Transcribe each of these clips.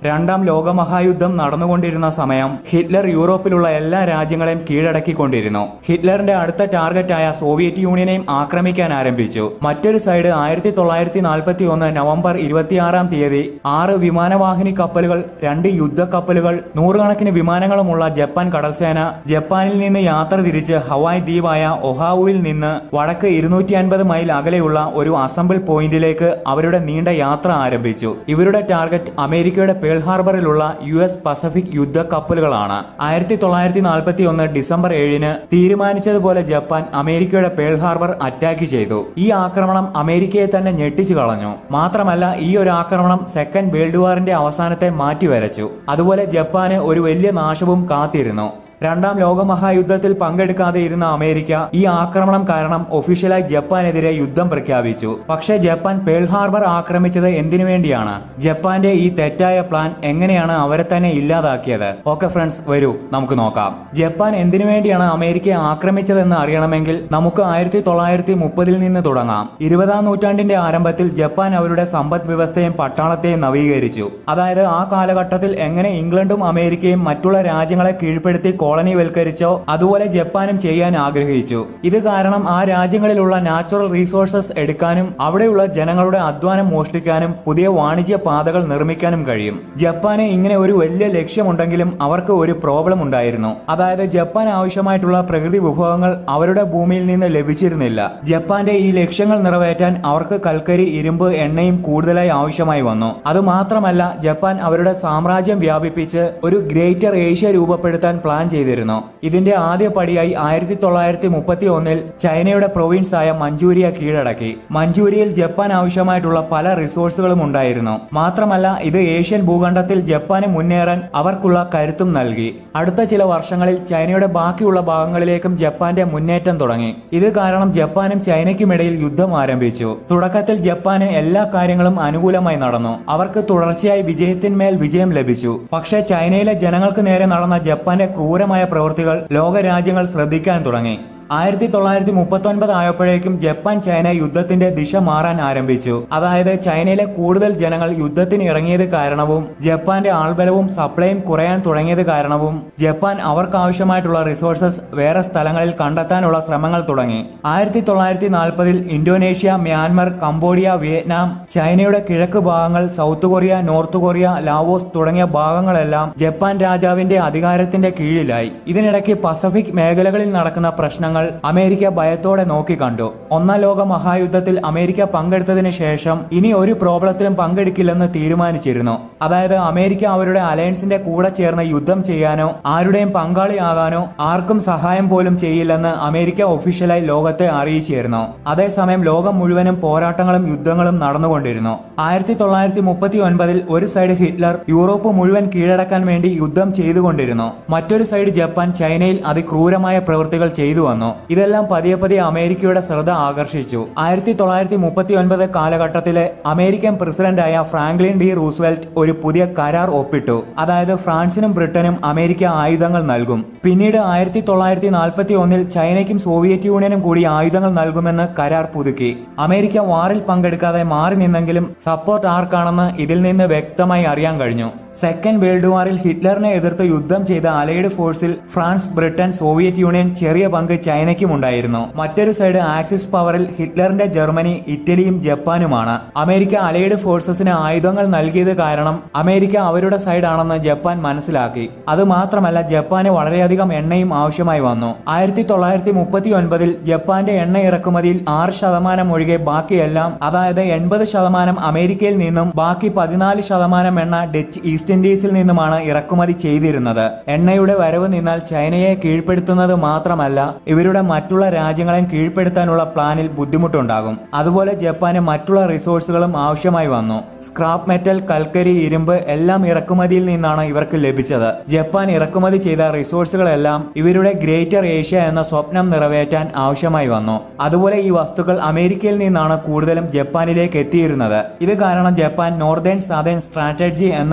രണ്ടാം ലോകമഹായുദ്ധം നടന്നുകൊണ്ടിരുന്ന സമയം ഹിറ്റ്ലർ യൂറോപ്പിലുള്ള എല്ലാ രാജ്യങ്ങളെയും കീഴടക്കിക്കൊണ്ടിരുന്നു ഹിറ്റ്ലറിന്റെ അടുത്ത ടാർഗറ്റായ സോവിയറ്റ് യൂണിയനെയും ആക്രമിക്കാൻ ആരംഭിച്ചു മറ്റൊരു സൈഡ് ആയിരത്തി തൊള്ളായിരത്തി നാൽപ്പത്തി ഒന്ന് നവംബർ ഇരുപത്തിയാറാം തീയതി ആറ് വിമാനവാഹിനി കപ്പലുകൾ രണ്ട് യുദ്ധക്കപ്പലുകൾ നൂറുകണക്കിന് വിമാനങ്ങളുമുള്ള ജപ്പാൻ കടൽസേന ജപ്പാനിൽ നിന്ന് യാത്ര തിരിച്ച് ഹവായ് ദ്വീപായ ഒഹാവുവിൽ നിന്ന് വടക്ക് ഇരുന്നൂറ്റി അൻപത് മൈൽ അകലെയുള്ള ഒരു അസംബിൾ പോയിന്റിലേക്ക് അവരുടെ നീണ്ട യാത്ര ആരംഭിച്ചു ഇവരുടെ ടാർഗറ്റ് അമേരിക്കയുടെ പേൾ ഹാർബറിലുള്ള യു എസ് പസഫിക് യുദ്ധ കപ്പലുകളാണ് ആയിരത്തി തൊള്ളായിരത്തി നാൽപ്പത്തി ഒന്ന് ഡിസംബർ ഏഴിന് തീരുമാനിച്ചതുപോലെ ജപ്പാൻ അമേരിക്കയുടെ പേൾ ഹാർബർ അറ്റാക്ക് ചെയ്തു ഈ ആക്രമണം അമേരിക്കയെ തന്നെ ഞെട്ടിച്ചു കളഞ്ഞു മാത്രമല്ല ഈ ഒരു ആക്രമണം സെക്കൻഡ് വേൾഡ് വാറിന്റെ അവസാനത്തെ മാറ്റിവരച്ചു അതുപോലെ ജപ്പാന് ഒരു വലിയ നാശവും കാത്തിരുന്നു രണ്ടാം ലോകമഹായുദ്ധത്തിൽ പങ്കെടുക്കാതെ ഇരുന്ന അമേരിക്ക ഈ ആക്രമണം കാരണം ഒഫീഷ്യലായി ജപ്പാനെതിരെ യുദ്ധം പ്രഖ്യാപിച്ചു പക്ഷേ ജപ്പാൻ പേൾ ഹാർബർ ആക്രമിച്ചത് എന്തിനു വേണ്ടിയാണ് ജപ്പാന്റെ ഈ തെറ്റായ പ്ലാൻ എങ്ങനെയാണ് അവരെ തന്നെ ഇല്ലാതാക്കിയത് ഓക്കെ ഫ്രണ്ട്സ് വരൂ നമുക്ക് നോക്കാം ജപ്പാൻ എന്തിനു വേണ്ടിയാണ് അമേരിക്കയെ ആക്രമിച്ചതെന്ന് അറിയണമെങ്കിൽ നമുക്ക് ആയിരത്തി തൊള്ളായിരത്തി മുപ്പതിൽ നിന്ന് തുടങ്ങാം ഇരുപതാം നൂറ്റാണ്ടിന്റെ ആരംഭത്തിൽ ജപ്പാൻ അവരുടെ സമ്പദ് വ്യവസ്ഥയും പട്ടാളത്തെയും നവീകരിച്ചു അതായത് ആ കാലഘട്ടത്തിൽ എങ്ങനെ ഇംഗ്ലണ്ടും അമേരിക്കയും മറ്റുള്ള രാജ്യങ്ങളെ കീഴ്പ്പെടുത്തി കോളനിവൽക്കരിച്ചോ അതുപോലെ ജപ്പാനും ചെയ്യാൻ ആഗ്രഹിച്ചു ഇത് കാരണം ആ രാജ്യങ്ങളിലുള്ള നാച്ചുറൽ റീസോഴ്സസ് എടുക്കാനും അവിടെയുള്ള ജനങ്ങളുടെ അധ്വാനം മോഷ്ടിക്കാനും പുതിയ വാണിജ്യ പാതകൾ നിർമ്മിക്കാനും കഴിയും ജപ്പാന് ഇങ്ങനെ ഒരു വലിയ ലക്ഷ്യമുണ്ടെങ്കിലും അവർക്ക് ഒരു പ്രോബ്ലം ഉണ്ടായിരുന്നു അതായത് ജപ്പാൻ ആവശ്യമായിട്ടുള്ള പ്രകൃതി വിഭവങ്ങൾ അവരുടെ ഭൂമിയിൽ നിന്ന് ലഭിച്ചിരുന്നില്ല ജപ്പാന്റെ ഈ ലക്ഷ്യങ്ങൾ നിറവേറ്റാൻ അവർക്ക് കൽക്കരി ഇരുമ്പ് എണ്ണയും കൂടുതലായി ആവശ്യമായി വന്നു അതുമാത്രമല്ല ജപ്പാൻ അവരുടെ സാമ്രാജ്യം വ്യാപിപ്പിച്ച് ഒരു ഗ്രേറ്റർ ഏഷ്യ രൂപപ്പെടുത്താൻ പ്ലാൻ ചെയ്തിരുന്നു ഇതിന്റെ ആദ്യ പടിയായി ആയിരത്തി തൊള്ളായിരത്തി മുപ്പത്തി ഒന്നിൽ ചൈനയുടെ പ്രൊവിൻസ് ആയ മഞ്ചൂരിയ കീഴടക്കി മഞ്ചൂരിയയിൽ ജപ്പാൻ ആവശ്യമായിട്ടുള്ള പല റിസോഴ്സുകളും ഉണ്ടായിരുന്നു മാത്രമല്ല ഇത് ഏഷ്യൻ ഭൂഖണ്ഡത്തിൽ ജപ്പാന് മുന്നേറാൻ അവർക്കുള്ള കരുത്തും നൽകി അടുത്ത ചില വർഷങ്ങളിൽ ചൈനയുടെ ബാക്കിയുള്ള ഭാഗങ്ങളിലേക്കും ജപ്പാന്റെ മുന്നേറ്റം തുടങ്ങി ഇത് കാരണം ജപ്പാനും ചൈനയ്ക്കുമിടയിൽ യുദ്ധം ആരംഭിച്ചു തുടക്കത്തിൽ ജപ്പാന് എല്ലാ കാര്യങ്ങളും അനുകൂലമായി നടന്നു അവർക്ക് തുടർച്ചയായി വിജയത്തിന്മേൽ വിജയം ലഭിച്ചു പക്ഷേ ചൈനയിലെ ജനങ്ങൾക്ക് നേരെ നടന്ന ജപ്പാന്റെ ക്രൂരമായ പ്രവൃത്തികൾ ലോകരാജ്യങ്ങൾ ശ്രദ്ധിക്കാൻ തുടങ്ങി ആയിരത്തി തൊള്ളായിരത്തി മുപ്പത്തി ഒൻപത് ആയപ്പോഴേക്കും ജപ്പാൻ ചൈന യുദ്ധത്തിന്റെ ദിശ മാറാൻ ആരംഭിച്ചു അതായത് ചൈനയിലെ കൂടുതൽ ജനങ്ങൾ യുദ്ധത്തിന് ഇറങ്ങിയത് കാരണവും ജപ്പാന്റെ ആൾബലവും സപ്ലൈയും കുറയാൻ തുടങ്ങിയത് കാരണവും ജപ്പാൻ അവർക്ക് ആവശ്യമായിട്ടുള്ള റിസോഴ്സസ് വേറെ സ്ഥലങ്ങളിൽ കണ്ടെത്താനുള്ള ശ്രമങ്ങൾ തുടങ്ങി ആയിരത്തി തൊള്ളായിരത്തി നാൽപ്പതിൽ ഇന്തോനേഷ്യ മ്യാൻമർ കംബോഡിയ വിയറ്റ്നാം ചൈനയുടെ കിഴക്ക് ഭാഗങ്ങൾ south Korea north Korea Laos തുടങ്ങിയ ഭാഗങ്ങളെല്ലാം ജപ്പാൻ രാജാവിന്റെ അധികാരത്തിന്റെ കീഴിലായി ഇതിനിടയ്ക്ക് പസഫിക് മേഖലകളിൽ നടക്കുന്ന പ്രശ്നങ്ങൾ അമേരിക്ക ഭയത്തോടെ നോക്കിക്കണ്ടു ഒന്നാം ലോക മഹായുദ്ധത്തിൽ അമേരിക്ക പങ്കെടുത്തതിന് ശേഷം ഇനി ഒരു പ്രോബ്ലത്തിലും പങ്കെടുക്കില്ലെന്ന് തീരുമാനിച്ചിരുന്നു അതായത് അമേരിക്ക അവരുടെ അലയൻസിന്റെ കൂടെ ചേർന്ന് യുദ്ധം ചെയ്യാനോ ആരുടെയും പങ്കാളിയാകാനോ ആർക്കും സഹായം പോലും ചെയ്യില്ലെന്ന് അമേരിക്ക ഒഫീഷ്യലായി ലോകത്തെ അറിയിച്ചിരുന്നു അതേസമയം ലോകം മുഴുവനും പോരാട്ടങ്ങളും യുദ്ധങ്ങളും നടന്നുകൊണ്ടിരുന്നു ആയിരത്തി തൊള്ളായിരത്തി മുപ്പത്തി ഒൻപതിൽ ഒരു സൈഡ് ഹിറ്റ്ലർ യൂറോപ്പ് മുഴുവൻ കീഴടക്കാൻ വേണ്ടി യുദ്ധം ചെയ്തുകൊണ്ടിരുന്നു മറ്റൊരു സൈഡ് ജപ്പാൻ ചൈനയിൽ അതിക്രൂരമായ പ്രവൃത്തികൾ ചെയ്തു വന്നു ഇതെല്ലാം പതിയെ പതിയെ അമേരിക്കയുടെ ശ്രദ്ധ ആകർഷിച്ചു ആയിരത്തി തൊള്ളായിരത്തി മുപ്പത്തി ഒൻപത് കാലഘട്ടത്തിലെ അമേരിക്കൻ പ്രസിഡന്റായ ഫ്രാങ്ക്ലിൻ ഡി റൂസ്വെൽറ്റ് ഒരു പുതിയ കരാർ ഒപ്പിട്ടു അതായത് ഫ്രാൻസിനും ബ്രിട്ടനും അമേരിക്ക ആയുധങ്ങൾ നൽകും പിന്നീട് ആയിരത്തി തൊള്ളായിരത്തി നാൽപ്പത്തി ഒന്നിൽ ചൈനയ്ക്കും സോവിയറ്റ് യൂണിയനും കൂടി ആയുധങ്ങൾ നൽകുമെന്ന് കരാർ പുതുക്കി അമേരിക്ക വാറിൽ പങ്കെടുക്കാതെ മാറി നിന്നെങ്കിലും സപ്പോർട്ട് ആർക്കാണെന്ന് ഇതിൽ നിന്ന് വ്യക്തമായി അറിയാൻ കഴിഞ്ഞു സെക്കൻഡ് വേൾഡ് വാറിൽ ഹിറ്റ്ലറിനെ എതിർത്ത് യുദ്ധം ചെയ്ത അലൈഡ് ഫോഴ്സിൽ ഫ്രാൻസ് ബ്രിട്ടൻ സോവിയറ്റ് യൂണിയൻ ചെറിയ പങ്ക് ചൈനയ്ക്കും ഉണ്ടായിരുന്നു മറ്റൊരു സൈഡ് ആക്സിസ് പവറിൽ ഹിറ്റ്ലറിന്റെ ജർമ്മനി ഇറ്റലിയും ജപ്പാനുമാണ് അമേരിക്ക അലൈഡ് ഫോഴ്സസിന് ആയുധങ്ങൾ നൽകിയത് കാരണം അമേരിക്ക അവരുടെ സൈഡാണെന്ന് ജപ്പാൻ മനസ്സിലാക്കി അതുമാത്രമല്ല ജപ്പാന് വളരെയധികം എണ്ണയും ആവശ്യമായി വന്നു ആയിരത്തി തൊള്ളായിരത്തി മുപ്പത്തി ഒൻപതിൽ ജപ്പാന്റെ എണ്ണ ഇറക്കുമതിയിൽ ആറ് ശതമാനം ഒഴികെ ബാക്കിയെല്ലാം അതായത് എൺപത് ശതമാനം അമേരിക്കയിൽ നിന്നും ബാക്കി പതിനാല് ശതമാനം എണ്ണ ഡച്ച് ഈസ്റ്റ് ഇൻഡീസിൽ നിന്നുമാണ് ഇറക്കുമതി ചെയ്തിരുന്നത് എണ്ണയുടെ വരവ് നിന്നാൽ ചൈനയെ കീഴ്പ്പെടുത്തുന്നത് മാത്രമല്ല ഇവരുടെ മറ്റുള്ള രാജ്യങ്ങളെയും കീഴ്പ്പെടുത്താനുള്ള പ്ലാനിൽ ബുദ്ധിമുട്ടുണ്ടാകും അതുപോലെ ജപ്പാന് മറ്റുള്ള റിസോഴ്സുകളും ആവശ്യമായി വന്നു സ്ക്രാപ്പ് മെറ്റൽ കൽക്കരി ഇരുമ്പ് എല്ലാം ഇറക്കുമതിയിൽ നിന്നാണ് ഇവർക്ക് ലഭിച്ചത് ജപ്പാൻ ഇറക്കുമതി ചെയ്ത റിസോഴ്സുകളെല്ലാം ഇവരുടെ ഗ്രേറ്റർ ഏഷ്യ എന്ന സ്വപ്നം നിറവേറ്റാൻ ആവശ്യമായി വന്നു അതുപോലെ ഈ വസ്തുക്കൾ അമേരിക്കയിൽ നിന്നാണ് കൂടുതലും ജപ്പാനിലേക്ക് എത്തിയിരുന്നത് ഇത് കാരണം ജപ്പാൻ നോർത്തേൺ സദേൺ സ്ട്രാറ്റജി എന്ന ഒരു പ്ലാൻ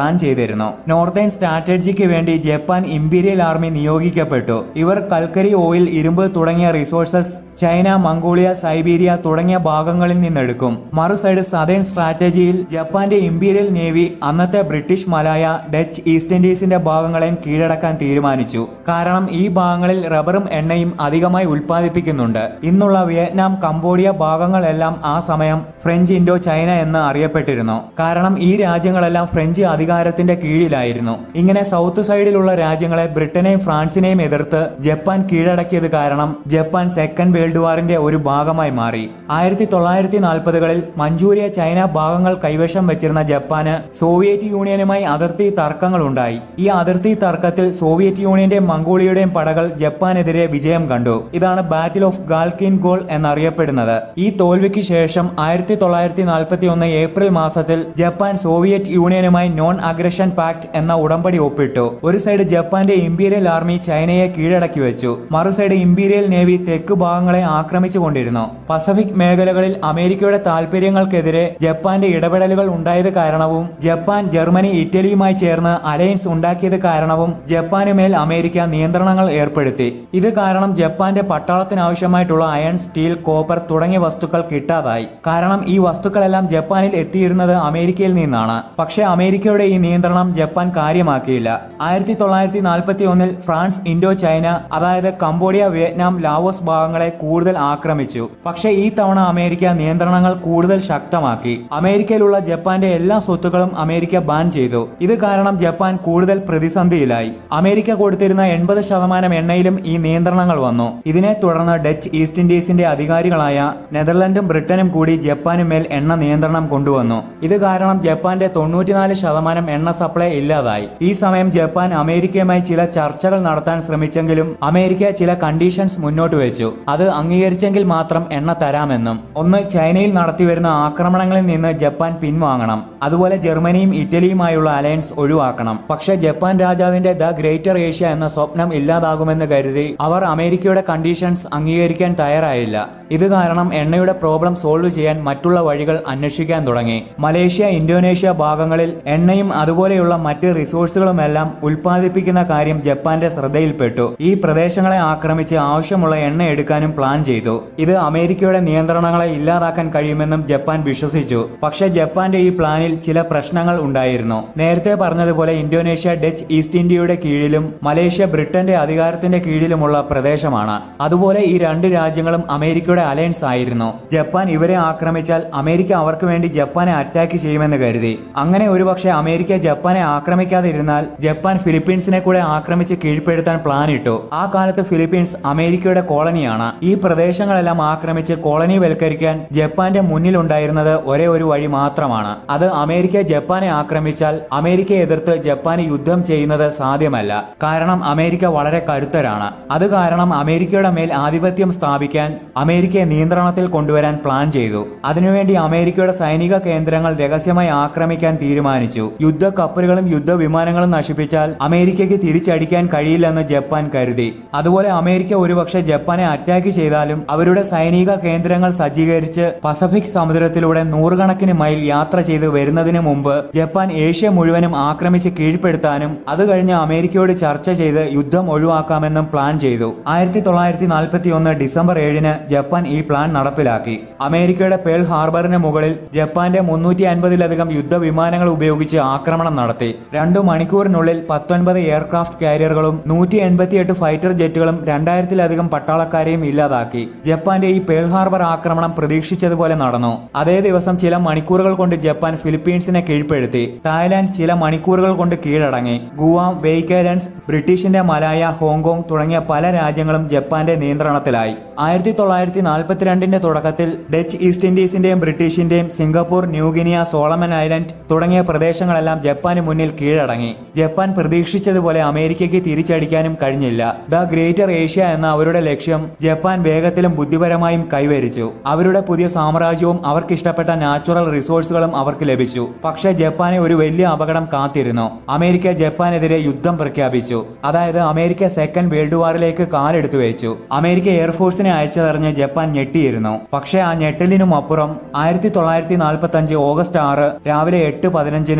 പ്ലാൻ ചെയ്തിരുന്നു നോർത്തേൺ സ്ട്രാറ്റജിക്ക് വേണ്ടി ജപ്പാൻ ഇമ്പീരിയൽ ആർമി നിയോഗിക്കപ്പെട്ടു ഇവർ കൽക്കരി ഓയിൽ ഇരുമ്പ് തുടങ്ങിയ റിസോഴ്സസ് ചൈന മംഗോളിയ സൈബീരിയ തുടങ്ങിയ ഭാഗങ്ങളിൽ നിന്നെടുക്കും മറു സൈഡ് സദേൺ സ്ട്രാറ്റജിയിൽ ജപ്പാന്റെ ഇമ്പീരിയൽ നേവി അന്നത്തെ ബ്രിട്ടീഷ് മലായ ഡച്ച് ഈസ്റ്റ് ഇൻഡീസിന്റെ ഭാഗങ്ങളെയും കീഴടക്കാൻ തീരുമാനിച്ചു കാരണം ഈ ഭാഗങ്ങളിൽ റബ്ബറും എണ്ണയും അധികമായി ഉൽപ്പാദിപ്പിക്കുന്നുണ്ട് ഇന്നുള്ള വിയറ്റ്നാം കംബോഡിയ ഭാഗങ്ങളെല്ലാം ആ സമയം ഫ്രഞ്ച് ഇൻഡോ ചൈന എന്ന് അറിയപ്പെട്ടിരുന്നു കാരണം ഈ രാജ്യങ്ങളെല്ലാം ഫ്രഞ്ച് അധികാരത്തിന്റെ കീഴിലായിരുന്നു ഇങ്ങനെ സൗത്ത് സൈഡിലുള്ള രാജ്യങ്ങളെ ബ്രിട്ടനെയും ഫ്രാൻസിനെയും എതിർത്ത് ജപ്പാൻ കീഴടക്കിയത് കാരണം ജപ്പാൻ സെക്കൻഡ് വേൾഡ് വാറിന്റെ ഒരു ഭാഗമായി മാറി ആയിരത്തി തൊള്ളായിരത്തി നാൽപ്പതുകളിൽ മഞ്ചൂരിയ ചൈന ഭാഗങ്ങൾ കൈവശം വെച്ചിരുന്ന ജപ്പാന് സോവിയറ്റ് യൂണിയനുമായി അതിർത്തി തർക്കങ്ങൾ ഉണ്ടായി ഈ അതിർത്തി തർക്കത്തിൽ സോവിയറ്റ് യൂണിയന്റെയും മംഗോളിയയുടെയും പടകൾ ജപ്പാനെതിരെ വിജയം കണ്ടു ഇതാണ് ബാറ്റിൽ ഓഫ് ഗാൽക്കിൻ ഗോൾ എന്നറിയപ്പെടുന്നത് ഈ തോൽവിക്ക് ശേഷം ആയിരത്തി തൊള്ളായിരത്തി നാൽപ്പത്തി ഒന്ന് ഏപ്രിൽ മാസത്തിൽ ജപ്പാൻ സോവിയറ്റ് യൂണിയനുമായി നോൺ അഗ്രഷൻ പാക്ട് എന്ന ഉടമ്പടി ഒപ്പിട്ടു ഒരു സൈഡ് ജപ്പാന്റെ ഇമ്പീരിയൽ ആർമി ചൈനയെ കീഴടക്കി വെച്ചു മറു സൈഡ് ഇമ്പീരിയൽ നേവി തെക്ക് ഭാഗങ്ങളെ ആക്രമിച്ചുകൊണ്ടിരുന്നു പസഫിക് മേഖലകളിൽ അമേരിക്കയുടെ താൽപര്യങ്ങൾക്കെതിരെ ജപ്പാന്റെ ഇടപെടലുകൾ ഉണ്ടായത് കാരണവും ജപ്പാൻ ജർമ്മനി ഇറ്റലിയുമായി ചേർന്ന് അലയൻസ് ഉണ്ടാക്കിയത് കാരണവും ജപ്പാന് മേൽ അമേരിക്ക നിയന്ത്രണങ്ങൾ ഏർപ്പെടുത്തി ഇത് കാരണം ജപ്പാന്റെ പട്ടാളത്തിനാവശ്യമായിട്ടുള്ള അയൺ സ്റ്റീൽ കോപ്പർ തുടങ്ങിയ വസ്തുക്കൾ കിട്ടാതായി കാരണം ഈ വസ്തുക്കളെല്ലാം ജപ്പാനിൽ എത്തിയിരുന്നത് അമേരിക്കയിൽ നിന്നാണ് പക്ഷേ അമേരിക്കയുടെ ഈ നിയന്ത്രണം ജപ്പാൻ കാര്യമാക്കിയില്ല ആയിരത്തി തൊള്ളായിരത്തി നാൽപ്പത്തി ഒന്നിൽ ഫ്രാൻസ് ഇൻഡോ ചൈന അതായത് കംബോഡിയ വിയറ്റ്നാം ലാവോസ് ഭാഗങ്ങളെ കൂടുതൽ ആക്രമിച്ചു പക്ഷേ ഈ തവണ അമേരിക്ക നിയന്ത്രണങ്ങൾ കൂടുതൽ ശക്തമാക്കി അമേരിക്കയിലുള്ള ജപ്പാന്റെ എല്ലാ സ്വത്തുക്കളും അമേരിക്ക ബാൻ ചെയ്തു ഇത് കാരണം ജപ്പാൻ കൂടുതൽ പ്രതിസന്ധിയിലായി അമേരിക്ക കൊടുത്തിരുന്ന എൺപത് ശതമാനം എണ്ണയിലും ഈ നിയന്ത്രണങ്ങൾ വന്നു ഇതിനെ തുടർന്ന് ഡച്ച് ഈസ്റ്റ് ഇൻഡീസിന്റെ അധികാരികളായ നെതർലൻഡും ബ്രിട്ടനും കൂടി ജപ്പാന് മേൽ എണ്ണ നിയന്ത്രണം കൊണ്ടുവന്നു ഇത് കാരണം ജപ്പാന്റെ തൊണ്ണൂറ്റിനാല് ശതമാനം എണ്ണ സപ്ലൈ ഇല്ലാതായി ഈ സമയം ജപ്പാൻ അമേരിക്കയുമായി ചില ചർച്ചകൾ നടത്താൻ ശ്രമിച്ചെങ്കിലും അമേരിക്ക ചില കണ്ടീഷൻസ് മുന്നോട്ട് വെച്ചു അത് അംഗീകരിച്ചെങ്കിൽ മാത്രം എണ്ണ തരാമെന്നും ഒന്ന് ചൈനയിൽ നടത്തിവരുന്ന ആക്രമണങ്ങളിൽ നിന്ന് ജപ്പാൻ പിൻവാങ്ങണം അതുപോലെ ജർമ്മനിയും ഇറ്റലിയുമായുള്ള അലയൻസ് ഒഴിവാക്കണം പക്ഷേ ജപ്പാൻ രാജാവിന്റെ ദ ഗ്രേറ്റർ ഏഷ്യ എന്ന സ്വപ്നം ഇല്ലാതാകുമെന്ന് കരുതി അവർ അമേരിക്കയുടെ കണ്ടീഷൻസ് അംഗീകരിക്കാൻ തയ്യാറായില്ല ഇത് കാരണം എണ്ണയുടെ പ്രോബ്ലം സോൾവ് ചെയ്യാൻ മറ്റുള്ള വഴികൾ അന്വേഷിക്കാൻ തുടങ്ങി മലേഷ്യ ഇന്തോനേഷ്യ ഭാഗങ്ങളിൽ എണ്ണയും അതുപോലെയുള്ള മറ്റ് റിസോഴ്സുകളുമെല്ലാം ഉൽപ്പാദിപ്പിക്കുന്ന കാര്യം ജപ്പാന്റെ ശ്രദ്ധയിൽപ്പെട്ടു ഈ പ്രദേശങ്ങളെ ആക്രമിച്ച് ആവശ്യമുള്ള എണ്ണ എടുക്കാനും പ്ലാൻ ചെയ്തു ഇത് അമേരിക്കയുടെ നിയന്ത്രണങ്ങളെ ഇല്ലാതാക്കാൻ കഴിയുമെന്നും ജപ്പാൻ വിശ്വസിച്ചു പക്ഷേ ജപ്പാന്റെ ഈ പ്ലാനിൽ ചില പ്രശ്നങ്ങൾ ഉണ്ടായിരുന്നു നേരത്തെ പറഞ്ഞതുപോലെ ഇന്തോനേഷ്യ ഡച്ച് ഈസ്റ്റ് ഇന്ത്യയുടെ കീഴിലും മലേഷ്യ ബ്രിട്ടന്റെ അധികാരത്തിന്റെ കീഴിലുമുള്ള പ്രദേശമാണ് അതുപോലെ ഈ രണ്ട് രാജ്യങ്ങളും അമേരിക്കയുടെ അലയൻസ് ആയിരുന്നു ജപ്പാൻ ഇവരെ ആക്രമിച്ചാൽ അമേരിക്ക അവർക്ക് വേണ്ടി ജപ്പാനെ അറ്റാക്ക് ചെയ്യുമെന്ന് കരുതി അങ്ങനെ ഒരുപക്ഷെ അമേരിക്ക ജപ്പാനെ ആക്രമിക്കാതിരുന്നാൽ ജപ്പാൻ ഫിലിപ്പീൻസിനെ കൂടെ ആക്രമിച്ച് കീഴ്പ്പെടുത്താൻ പ്ലാൻ ഇട്ടു ആ കാലത്ത് ഫിലിപ്പീൻസ് അമേരിക്കയുടെ കോളനിയാണ് ഈ പ്രദേശങ്ങളെല്ലാം ആക്രമിച്ച് കോളനിവൽക്കരിക്കാൻ ജപ്പാന്റെ മുന്നിലുണ്ടായിരുന്നത് ഒരേ ഒരു വഴി മാത്രമാണ് അത് അമേരിക്ക ജപ്പാനെ ആക്രമിച്ചാൽ അമേരിക്കയെ എതിർത്ത് ജപ്പാന് യുദ്ധം ചെയ്യുന്നത് സാധ്യമല്ല കാരണം അമേരിക്ക വളരെ കരുത്തരാണ് അത് കാരണം അമേരിക്കയുടെ മേൽ ആധിപത്യം സ്ഥാപിക്കാൻ അമേരിക്കയെ നിയന്ത്രണത്തിൽ കൊണ്ടുവരാൻ പ്ലാൻ ചെയ്തു അതിനുവേണ്ടി അമേരിക്കയുടെ സൈനിക കേന്ദ്രങ്ങൾ രഹസ്യമായി ആക്രമിക്കാൻ തീരുമാനിച്ചു യുദ്ധ കപ്പലുകളും യുദ്ധവിമാനങ്ങളും നശിപ്പിച്ചാൽ അമേരിക്കയ്ക്ക് തിരിച്ചടിക്കാൻ കഴിയില്ലെന്ന് ജപ്പാൻ കരുതി അതുപോലെ അമേരിക്ക ഒരുപക്ഷെ ജപ്പാനെ അറ്റാക്ക് ചെയ്താലും അവരുടെ സൈനിക കേന്ദ്രങ്ങൾ സജ്ജീകരിച്ച് പസഫിക് സമുദ്രത്തിലൂടെ നൂറുകണക്കിന് മൈൽ യാത്ര ചെയ്ത് വരുന്നതിന് മുമ്പ് ജപ്പാൻ ഏഷ്യ മുഴുവനും ആക്രമിച്ച് കീഴ്പ്പെടുത്താനും അത് കഴിഞ്ഞ് അമേരിക്കയോട് ചർച്ച ചെയ്ത് യുദ്ധം ഒഴിവാക്കാമെന്നും പ്ലാൻ ചെയ്തു ആയിരത്തി തൊള്ളായിരത്തി നാൽപ്പത്തി ഒന്ന് ഡിസംബർ ഏഴിന് ജപ്പാൻ ഈ പ്ലാൻ നടപ്പിലാക്കി അമേരിക്കയുടെ പേൾ ഹാർബറിന് മുകളിൽ ജപ്പാന്റെ മുന്നൂറ്റി അൻപതിലധികം യുദ്ധവിമാനങ്ങൾ ഉപയോഗിച്ച് ആക്രമണം നടത്തി രണ്ടു മണിക്കൂറിനുള്ളിൽ പത്തൊൻപത് എയർക്രാഫ്റ്റ് കാരിയറുകളും നൂറ്റി എൺപത്തിയെട്ട് ഫൈറ്റർ ജെറ്റുകളും രണ്ടായിരത്തിലധികം പട്ടാളക്കാരെയും ഇല്ലാതാക്കി ജപ്പാന്റെ ഈ പേൾ ഹാർബർ ആക്രമണം പ്രതീക്ഷിച്ചതുപോലെ നടന്നു അതേ ദിവസം ചില മണിക്കൂറുകൾ കൊണ്ട് ജപ്പാൻ ഫിലിപ്പീൻസിനെ കീഴ്പ്പെടുത്തി തായ്ലാന്റ് ചില മണിക്കൂറുകൾ കൊണ്ട് കീഴടങ്ങി ഗുവാം വെയ്ക്ക് ഐലൻഡ്സ് ബ്രിട്ടീഷിന്റെ മലായ ഹോങ്കോങ് തുടങ്ങിയ പല രാജ്യങ്ങളും ജപ്പാന്റെ നിയന്ത്രണത്തിലായി ആയിരത്തി തൊള്ളായിരത്തി നാൽപ്പത്തിരണ്ടിന്റെ തുടക്കത്തിൽ ഡച്ച് ഈസ്റ്റ് ഇൻഡീസിന്റെയും ബ്രിട്ടീഷിന്റെയും സിംഗപ്പൂർ ന്യൂഗിനിയ സോളമൻ ഐലൻഡ് തുടങ്ങിയ പ്രദേശങ്ങളെല്ലാം ജപ്പാന് മുന്നിൽ കീഴടങ്ങി ജപ്പാൻ പ്രതീക്ഷിച്ചതുപോലെ അമേരിക്കയ്ക്ക് തിരിച്ചടിക്കാനും കഴിഞ്ഞില്ല ദ ഗ്രേറ്റർ ഏഷ്യ എന്ന അവരുടെ ലക്ഷ്യം ജപ്പാൻ വേഗത്തിലും ബുദ്ധിപരമായും കൈവരിച്ചു അവരുടെ പുതിയ സാമ്രാജ്യവും അവർക്ക് ഇഷ്ടപ്പെട്ട നാച്ചുറൽ റിസോഴ്സുകളും അവർക്ക് ലഭിച്ചു പക്ഷേ ജപ്പാനെ ഒരു വലിയ അപകടം കാത്തിരുന്നു അമേരിക്ക ജപ്പാനെതിരെ യുദ്ധം പ്രഖ്യാപിച്ചു അതായത് അമേരിക്ക സെക്കൻഡ് വേൾഡ് വാറിലേക്ക് കാലെടുത്തു വെച്ചു അമേരിക്ക എയർഫോഴ്സിനെ അയച്ചതറിഞ്ഞ് ജപ്പാൻ ഞെട്ടിയിരുന്നു പക്ഷേ ആ ഞെട്ടലിനും അപ്പുറം ആയിരത്തി തൊള്ളായിരത്തി നാൽപ്പത്തി അഞ്ച് ഓഗസ്റ്റ് ആറ് രാവിലെ എട്ട് പതിനഞ്ചിന്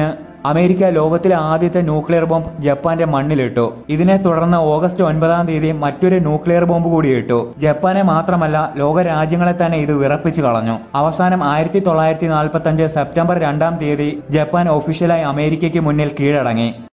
അമേരിക്ക ലോകത്തിലെ ആദ്യത്തെ ന്യൂക്ലിയർ ബോംബ് ജപ്പാന്റെ മണ്ണിലിട്ടു ഇതിനെ തുടർന്ന് ഓഗസ്റ്റ് ഒൻപതാം തീയതി മറ്റൊരു ന്യൂക്ലിയർ ബോംബ് കൂടി ഇട്ടു ജപ്പാനെ മാത്രമല്ല ലോക രാജ്യങ്ങളെ തന്നെ ഇത് വിറപ്പിച്ചു കളഞ്ഞു അവസാനം ആയിരത്തി തൊള്ളായിരത്തി നാൽപ്പത്തി അഞ്ച് സെപ്റ്റംബർ രണ്ടാം തീയതി ജപ്പാൻ ഒഫീഷ്യലായി അമേരിക്കയ്ക്ക് മുന്നിൽ കീഴടങ്ങി